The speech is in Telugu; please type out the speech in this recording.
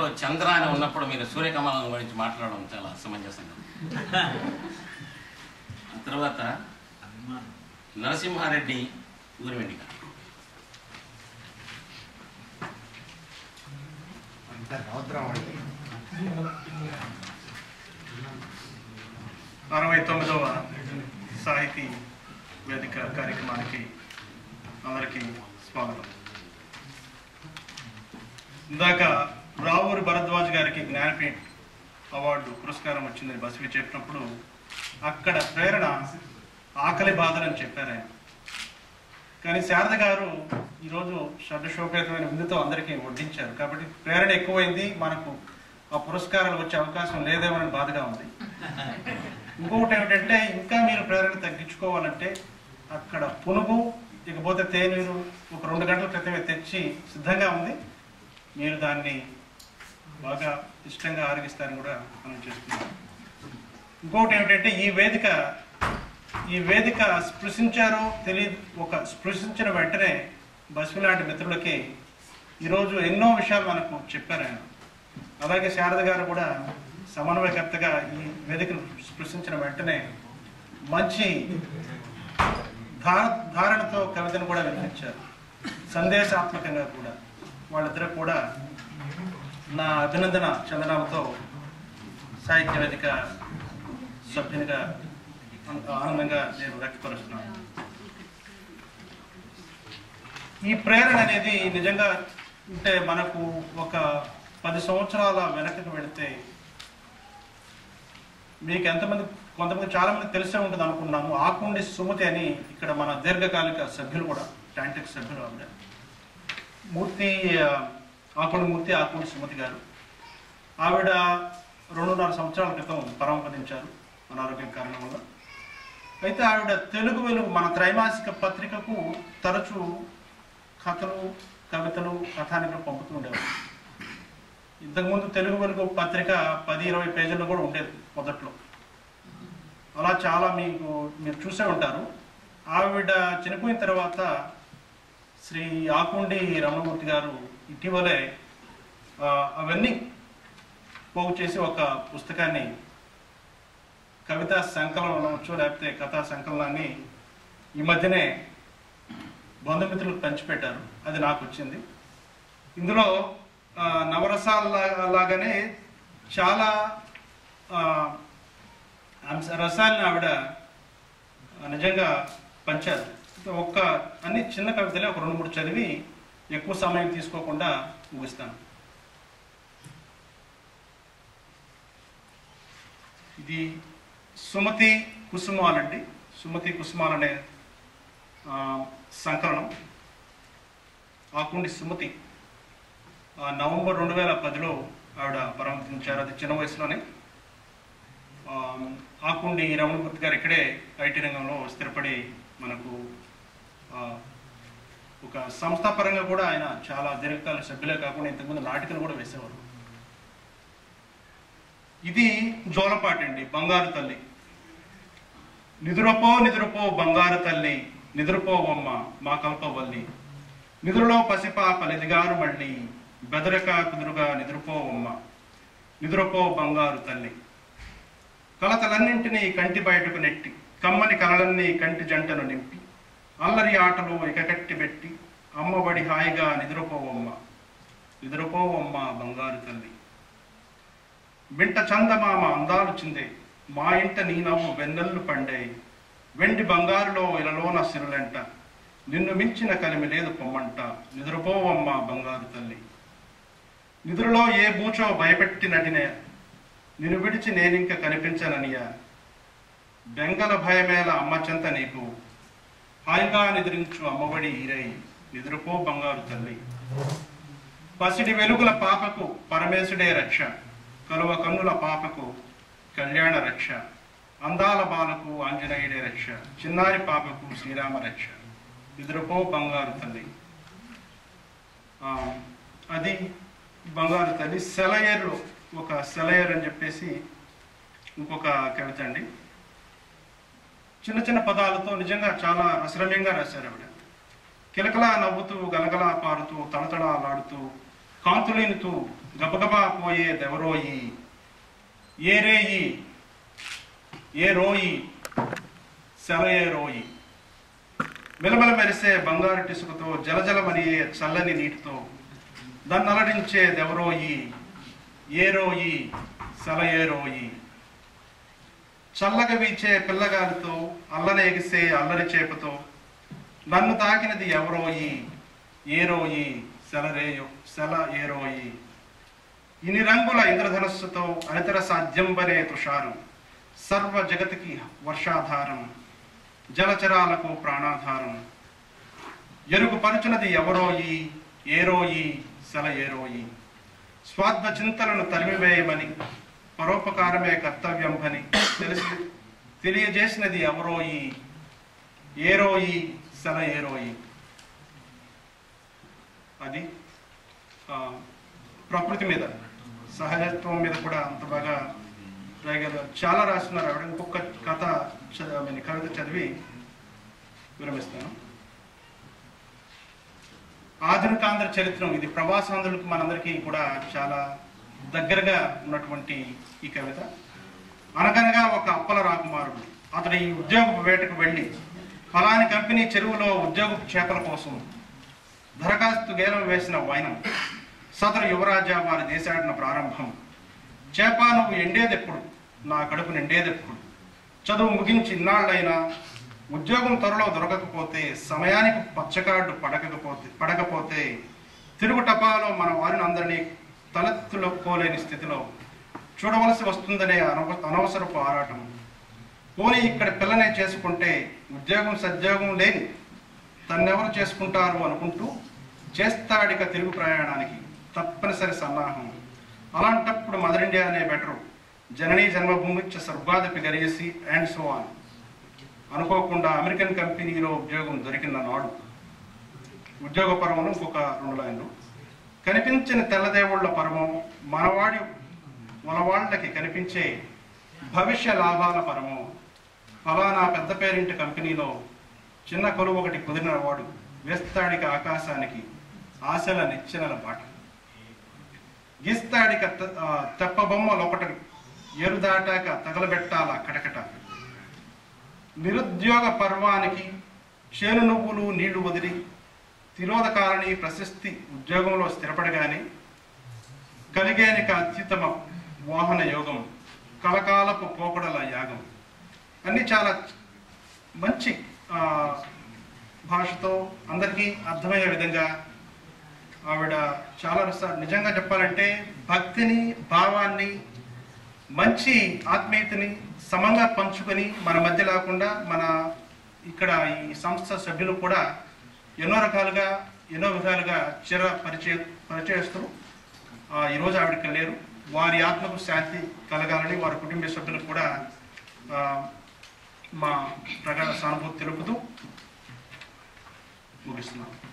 చంద్ర అని ఉన్నప్పుడు మీరు సూర్యకమలం గురించి మాట్లాడడం చాలా సమంజసంగా ఉంది. ఆ తర్వాత నరసింహారెడ్డి ఊరివెండిక అరవై తొమ్మిదవ సాహితీ వేదిక కార్యక్రమానికి అందరికీ స్వాగతం ఇందాక రావూరి భరద్వాజ్ గారికి జ్ఞానపీఠ్ అవార్డు పురస్కారం వచ్చిందని బస్వి చెప్పినప్పుడు అక్కడ ప్రేరణ ఆకలి బాధలని చెప్పారు ఆయన కానీ శారద గారు ఈరోజు షడ్శోపేతమైన విందుతో అందరికీ వడ్డించారు కాబట్టి ప్రేరణ ఎక్కువైంది మనకు ఆ పురస్కారాలు వచ్చే అవకాశం లేదేమని బాధగా ఉంది ఇంకొకటి ఏమిటంటే ఇంకా మీరు ప్రేరణ తగ్గించుకోవాలంటే అక్కడ పునుగు ఇకపోతే తేనీరు ఒక రెండు గంటల క్రితమే తెచ్చి సిద్ధంగా ఉంది మీరు దాన్ని బాగా ఇష్టంగా ఆరగిస్తారని కూడా మనం చేస్తున్నాం ఇంకొకటి ఏమిటంటే ఈ వేదిక ఈ వేదిక స్పృశించారో తెలియదు ఒక స్పృశించిన వెంటనే బస్వి లాంటి మిత్రులకి ఈరోజు ఎన్నో విషయాలు మనకు చెప్పారు ఆయన అలాగే శారద గారు కూడా సమన్వయకర్తగా ఈ వేదికను స్పృశించిన వెంటనే మంచి ధార ధారణతో కవితను కూడా వినిపించారు సందేశాత్మకంగా కూడా వాళ్ళిద్దరూ కూడా నా అభినందన చందనాలతో సాహిత్య వేదిక సభ్యునిగా ఆనందంగా నేను వ్యక్తపరుస్తున్నాను ఈ ప్రేరణ అనేది నిజంగా అంటే మనకు ఒక పది సంవత్సరాల వెనకకు వెళితే మీకు ఎంతమంది కొంతమంది చాలా మంది తెలిసే ఉంటుంది అనుకున్నాము ఆకుండి సుమతి అని ఇక్కడ మన దీర్ఘకాలిక సభ్యులు కూడా టాంటిక్ సభ్యులు ఆవిడ మూర్తి ఆ, ఆకుండి మూర్తి ఆకుండి సుమతి గారు ఆవిడ రెండున్నర సంవత్సరాల క్రితం పరమపదించారు అనారోగ్యం కారణం వల్ల అయితే ఆవిడ తెలుగు వెలుగు మన త్రైమాసిక పత్రికకు తరచూ కథలు కవితలు కథానికలు పంపుతూ ఉండేవారు ఇంతకుముందు తెలుగు వెలుగు పత్రిక పది ఇరవై పేజీల్లో కూడా ఉండేది మొదట్లో అలా చాలా మీకు మీరు చూసే ఉంటారు ఆవిడ చనిపోయిన తర్వాత శ్రీ ఆకుండి రమణమూర్తి గారు ఇటీవలే ఆ, అవన్నీ పోగు చేసి ఒక పుస్తకాన్ని కవితా సంకలనం అనవచ్చు లేకపోతే కథా సంకలనాన్ని ఈ మధ్యనే బంధుమిత్రులకు పంచిపెట్టారు అది నాకు వచ్చింది ఇందులో ఆ, నవరసాల లా- లాగానే చాలా ఆ, అంశ రసాలను ఆవిడ ఆ, నిజంగా పంచారు ఒక్క అన్ని చిన్న కవితలే ఒక రెండు మూడు చదివి ఎక్కువ సమయం తీసుకోకుండా ముగిస్తాను ఇది సుమతి కుసుమాలండి సుమతి కుసుమాలు అనే ఆ, సంకలనం ఆకుండి సుమతి ఆ, నవంబర్ రెండు వేల పదిలో ఆవిడ పరామర్శించారు అది చిన్న వయసులోనే ఆ, ఆకుండి రమణమూర్తి గారు ఇక్కడే ఐటీ రంగంలో స్థిరపడి మనకు ఆ, ఒక సంస్థాపరంగా కూడా ఆయన చాలా దీర్ఘకాల సభ్యులే కాకుండా ఇంతకుముందు నాటికలు కూడా వేసేవారు ఇది జోలపాట అండి బంగారు తల్లి నిదురపో నిదురపో బంగారు తల్లి నిదురపోవమ్మ మా కల్పవల్లి నిదురులో పసిపాప నిదిగారు మళ్ళీ బెదరక కుదురుగా నిద్రపోవమ్మ నిద్రపో బంగారు తల్లి కలతలన్నింటినీ కంటి బయటకు నెట్టి కమ్మని కలలన్నీ కంటి జంటను నింపి అల్లరి ఆటలు ఇకకట్టి పెట్టి అమ్మబడి హాయిగా నిద్రపోవమ్మ నిద్రపోవమ్మ బంగారు తల్లి వింట చందమామ అందాలు చిందే మా ఇంట నీ నవ్వు వెన్నెల్లు పండే వెండి బంగారులో ఇలలోన సిరులెంట నిన్ను మించిన కలిమి లేదు పొమ్మంట నిద్రపోవమ్మ బంగారు తల్లి నిద్రలో ఏ బూచో భయపెట్టి నటినే నిన్ను విడిచి నేనింక కనిపించననియా బెంగల భయమేల అమ్మ చెంత నీకు హాయిగా నిద్రించు అమ్మఒడి ఈరై నిద్రపో బంగారు తల్లి పసిడి వెలుగుల పాపకు పరమేశుడే రక్ష కలువ కన్నుల పాపకు కళ్యాణ రక్ష అందాల బాలకు ఆంజనేయుడే రక్ష చిన్నారి పాపకు శ్రీరామ రక్ష నిద్రపో బంగారు తల్లి ఆ, అది బంగారు తల్లి సెలయేరు ఒక సెలయేరు అని చెప్పేసి ఇంకొక కవిత అండి చిన్న చిన్న పదాలతో నిజంగా చాలా రసరమ్యంగా రాశారు ఆవిడ కిలకలా నవ్వుతూ గలగలా పారుతూ తలతడాలాడుతూ కాంతులీనుతూ గబగబా పోయేదెవరోయి ఏ రేయి ఏ రోయి సెలయే రోయి మెలమెల మెరిసే బంగారు టిసుకుతో జలజలమనియే చల్లని నీటితో దన్నలడించేదెవరోయి ఏ రోయి సెలయే రోయి చల్లగా వీచే పిల్లగాలితో అల్లన ఎగిసే అల్లరి చేపతో నన్ను తాకినది ఎవరోయి ఏరోయి సెలరేయో సెల ఏరోయి ఇన్ని రంగుల ఇంద్రధనస్సుతో అనితర సాధ్యంబనే తుషారం సర్వ జగతికి వర్షాధారం జలచరాలకు ప్రాణాధారం ఎరుగు పరుచునది ఎవరోయి ఏరోయి సెల ఏరోయి స్వార్థ చింతలను తరిమివేయమని పరోపకారమే కర్తవ్యం అని తెలిసి తెలియజేసినది ఎవరోయి ఏరోయి సెల ఏరోయి అది ఆ, ప్రకృతి మీద సహజత్వం మీద కూడా అంత బాగా రాయగలరు చాలా రాస్తున్నారు ఆవిడ ఇంకొక కథ చ- I mean, కవిత చదివి విరమిస్తాను ఆధునికాంధ్ర చరిత్రం ఇది ప్రవాసాంధ్రులకు మనందరికీ కూడా చాలా దగ్గరగా ఉన్నటువంటి ఈ కవిత అనగనగా ఒక అప్పల రాకుమారుడు అతడు ఈ ఉద్యోగపు వేటకు వెళ్ళి ఫలాని కంపెనీ చెరువులో ఉద్యోగపు చేపల కోసం దరఖాస్తు గేలం వేసిన వైనం సదరు యువరాజా వారి దేశాటన ప్రారంభం చేప నువ్వు ఎండేదెప్పుడు నా కడుపు నిండేదెప్పుడు చదువు ముగించి ఇన్నాళ్ళైనా ఉద్యోగం త్వరలో దొరకకపోతే సమయానికి పచ్చకార్డు పడకపోతే పడకపోతే తిరుగు టపాలో మన వారిని అందరినీ తలెత్తుకోలేని స్థితిలో చూడవలసి వస్తుందనే అనవ అనవసరపు ఆరాటం పోనీ ఇక్కడ పిల్లనే చేసుకుంటే ఉద్యోగం సద్యోగం లేని తన్నెవరు చేసుకుంటారు అనుకుంటూ చేస్తాడిక తిరుగు ప్రయాణానికి తప్పనిసరి సన్నాహం అలాంటప్పుడు మదర్ ఇండియా అనే బెటరు జననీ జన్మభూమిచ్చ స్వర్గాదపి గరేసి అండ్ సో ఆన్ అనుకోకుండా అమెరికన్ కంపెనీలో ఉద్యోగం దొరికిన నాడు ఉద్యోగ పరమను ఇంకొక రెండు లైన్లు కనిపించిన తెల్లదేవుళ్ళ పరమం మనవాడి మనవాళ్ళకి కనిపించే భవిష్య లాభాల పరమం ఫలానా పెద్ద పేరింటి కంపెనీలో చిన్న కొలువు ఒకటి కుదిరిన వాడు వేస్తాడిక ఆకాశానికి ఆశల నిచ్చెనల బాట గీస్తాడిక త- ఆ, తెప్ప బొమ్మ లోపట ఎరుదాటాక తగలబెట్టాల కటకట నిరుద్యోగ పర్వానికి చేను నువ్వులు నీళ్లు వదిలి తిరోధకాలని ప్రశస్తి ఉద్యోగంలో స్థిరపడగానే కలిగేనిక అత్యుత్తమ వాహన యోగం కలకాలపు పోకడల యాగం అన్ని చాలా మంచి ఆ, భాషతో అందరికీ అర్థమయ్యే విధంగా ఆవిడ చాలా రస- నిజంగా చెప్పాలంటే భక్తిని భావాన్ని మంచి ఆత్మీయతని సమంగా పంచుకొని మన మధ్య లేకుండా మన ఇక్కడ ఈ సంస్థ సభ్యులు కూడా ఎన్నో రకాలుగా ఎన్నో విధాలుగా చిర పరిచయ పరిచయస్తూ ఆ, ఈరోజు ఆవిడకి లేరు వారి ఆత్మకు శాంతి కలగాలని వారి కుటుంబ సభ్యులకు కూడా ఆ, మా ప్రగాఢ సానుభూతి తెలుపుతూ ముగిస్తున్నాను